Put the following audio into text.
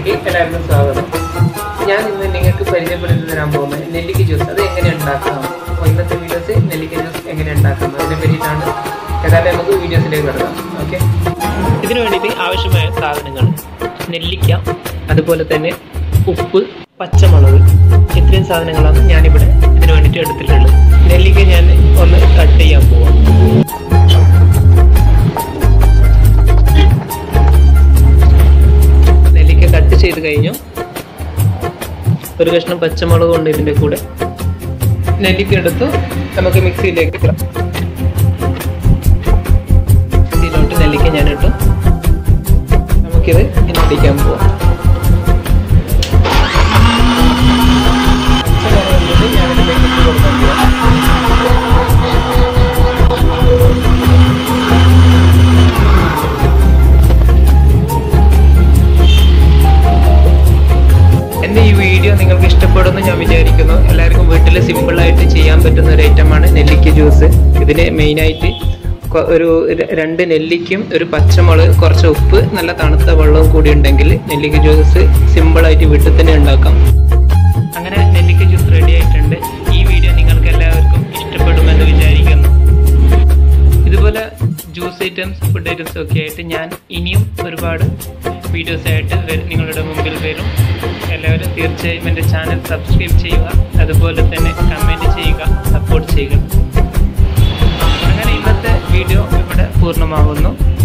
വീഡിയോയിലേക്ക് എല്ലാവർക്കും സ്വാഗതം ഞാൻ ഇന്ന് നിങ്ങൾക്ക് പരിചയപ്പെടുത്തി തരാൻ പോകുന്നത് നെല്ലിക്ക ജ്യൂസ് അത് എങ്ങനെ ഉണ്ടാക്കാം അപ്പോൾ ഇന്നത്തെ വീഡിയോസ് നെല്ലിക്ക ജ്യൂസ് എങ്ങനെ ഉണ്ടാക്കാം അതിനെ പറ്റിയിട്ടാണ് ഏതായാലും നമുക്ക് വീഡിയോസിലേക്ക് കിടക്കാം ഓക്കെ ഇതിനു വേണ്ടിയിട്ട് ആവശ്യമായ സാധനങ്ങൾ നെല്ലിക്ക അതുപോലെ തന്നെ ഉപ്പ് പച്ചമുളക് ഇത്രയും സാധനങ്ങളാണ് ഞാനിവിടെ ഇതിനു വേണ്ടിയിട്ട് എടുത്തിട്ടുള്ളത് നെല്ലിക്ക ഞാൻ ഒന്ന് കട്ട് ചെയ്യാൻ പോവാം നെല്ലിക്ക കട്ട് ചെയ്ത് കഴിഞ്ഞു ഒരു കഷ്ണം പച്ചമുളക് കൊണ്ട് ഇതിൻ്റെ കൂടെ നെല്ലിക്ക എടുത്തു നമുക്ക് മിക്സിയിലേക്ക് ഇടാം മിക്സിയിലോട്ട് നെല്ലിക്ക ഞാൻ ഇട്ടു നമുക്കിത് ഇനി അടിക്കാൻ പോവാം ഞാനിതിലേക്ക് ഇട്ട് കൊടുക്കാൻ പോവാം എൻ്റെ ഈ വീഡിയോ നിങ്ങൾക്ക് ഇഷ്ടപ്പെടുമെന്ന് ഞാൻ വിചാരിക്കുന്നു എല്ലാവർക്കും വീട്ടിൽ സിമ്പിളായിട്ട് ചെയ്യാൻ പറ്റുന്ന ഒരു ഐറ്റമാണ് നെല്ലിക്ക ജ്യൂസ് ഇതിന് മെയിനായിട്ട് കൊ- ഒരു ര- രണ്ട് നെല്ലിക്കും ഒരു പച്ചമുളക് കുറച്ച് ഉപ്പ് നല്ല തണുത്ത വെള്ളവും കൂടി ഉണ്ടെങ്കിൽ നെല്ലിക്ക ജ്യൂസ് സിമ്പിളായിട്ട് വീട്ടിൽ തന്നെ ഉണ്ടാക്കാം അങ്ങനെ നെല്ലിക്ക ജ്യൂസ് റെഡി ആയിട്ടുണ്ട് ഈ വീഡിയോ നിങ്ങൾക്ക് എല്ലാവർക്കും ഇഷ്ടപ്പെടുമെന്ന് വിചാരിക്കുന്നു ഇതുപോലെ ജ്യൂസ് ഐറ്റംസ് ഫുഡ് ഐറ്റംസ് ഒക്കെ ആയിട്ട് ഞാൻ ഇനിയും ഒരുപാട് വീഡിയോസ് ആയിട്ട് വരും- നിങ്ങളുടെ മുമ്പിൽ വരും എല്ലാവരും തീർച്ചയായും എൻ്റെ ചാനൽ സബ്സ്ക്രൈബ് ചെയ്യുക അതുപോലെ തന്നെ കമൻറ്റ് ചെയ്യുക സപ്പോർട്ട് ചെയ്യുക അങ്ങനെ ഇന്നത്തെ വീഡിയോ ഇവിടെ പൂർണ്ണമാകുന്നു